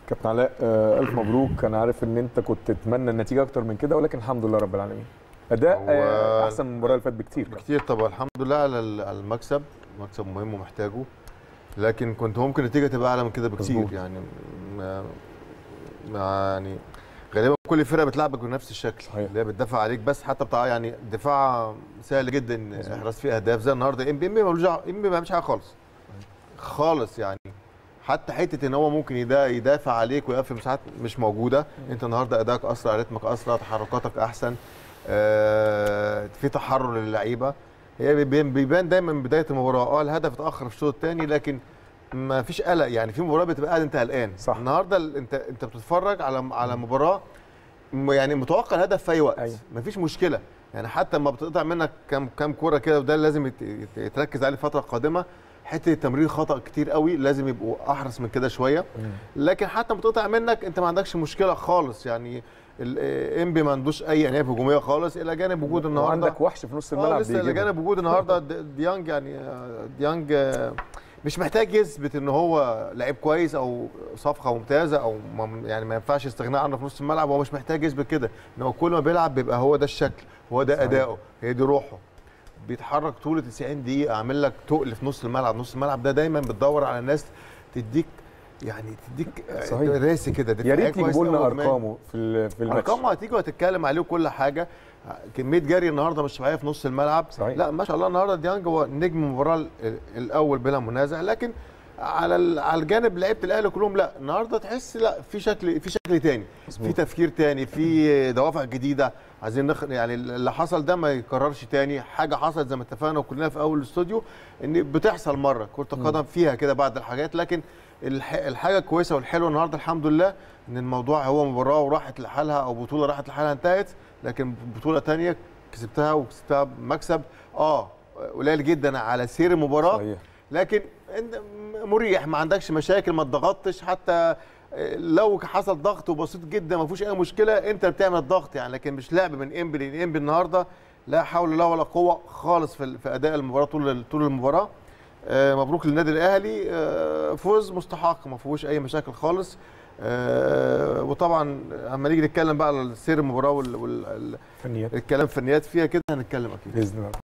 كابتن علاء آه، الف مبروك انا عارف ان انت كنت تتمنى النتيجه اكتر من كده ولكن الحمد لله رب العالمين اداء هو- آه، احسن من المباراه اللي فاتت بكتير كتير طبعا الحمد لله على ال- على المكسب مكسب مهم ومحتاجه لكن كنت ممكن النتيجه تبقى اعلى من كده بكتير مظبوط. يعني ما ما يعني غالبا كل فرقه بتلعبك بنفس الشكل صحيح. اللي هي بتدافع عليك بس حتى بتاع يعني دفاع سهل جدا احراز فيه اهداف زي النهارده ام بي ام بي ملوش دعوه ام بي ما بيعملش حاجه خالص خالص يعني حتى حته ان هو ممكن يدا- يدافع عليك ويقفل مساحات مش موجوده انت النهارده ادائك اسرع رتمك اسرع تحركاتك احسن آه، في تحرر للعيبه هي بيبان بيبان دايما من بدايه المباراه اه الهدف اتاخر في الشوط الثاني لكن ما فيش قلق يعني في مباراه بتبقى قاعد انت قلقان صح. النهارده ال- انت انت بتتفرج على على مباراه م- يعني متوقع الهدف في اي وقت أيوة. مفيش مشكله يعني حتى لما بتقطع منك كام كام كوره كده وده لازم يت- يت- يتركز عليه الفتره القادمه حته التمرير خطا كتير قوي لازم يبقوا احرص من كده شويه لكن حتى لما بتقطع منك انت ما عندكش مشكله خالص يعني الانبي ما عندوش اي عنايه هجوميه خالص الى جانب وجود النهارده وعندك وحش في نص اه الملعب لسه الى بيجيبها. جانب وجود النهارده د- ديانج يعني آه، ديانج آه، مش محتاج يثبت ان هو لعيب كويس او صفقه ممتازه او ما- يعني ما ينفعش استغناء عنه في نص الملعب هو مش محتاج يثبت كده ان هو كل ما بيلعب بيبقى هو ده الشكل هو ده صحيح. اداؤه هي دي روحه بيتحرك طول 90 دقيقه عامل لك تقل في نص الملعب نص الملعب ده دايما بتدور على ناس تديك يعني تديك آه، صحيح. راسي كده يا دفاعية ريت كويس يجيبوا لنا أوي كمان. ارقامه في ال- في الماتش ارقامه هتيجي وهتتكلم عليه وكل حاجه كميه جري النهارده مش طبيعيه في نص الملعب صحيح. لا ما شاء الله النهارده ديانج هو نجم المباراه ال- الاول بلا منازع لكن على ال- على الجانب لعيبه الاهلي كلهم لا النهارده تحس لا في شكل في شكل تاني مظبوط. في تفكير تاني في دوافع جديده عايزين نخ... يعني اللي حصل ده ما يكررش تاني حاجه حصلت زي ما اتفقنا كلنا في اول الاستوديو ان بتحصل مره كره القدم فيها كده بعض الحاجات لكن الح... الحاجه الكويسه والحلوه النهارده الحمد لله ان الموضوع هو مباراه وراحت لحالها او بطوله راحت لحالها انتهت لكن بطوله تانية كسبتها وكسبتها بمكسب اه قليل جدا على سير المباراه صحيح لكن انت مريح ما عندكش مشاكل ما اتضغطتش حتى لو حصل ضغط وبسيط جدا ما فيهوش اي مشكله انت اللي بتعمل الضغط يعني لكن مش لعب من انبي لان انبي النهارده لا حول له ولا قوه خالص في في اداء المباراه طول طول المباراه آه، مبروك للنادي الاهلي آه، فوز مستحق ما فيهوش اي مشاكل خالص آه، وطبعا اما نيجي نتكلم بقى على سير المباراه والكلام فنيات فنيات فيها كده هنتكلم اكيد باذن الله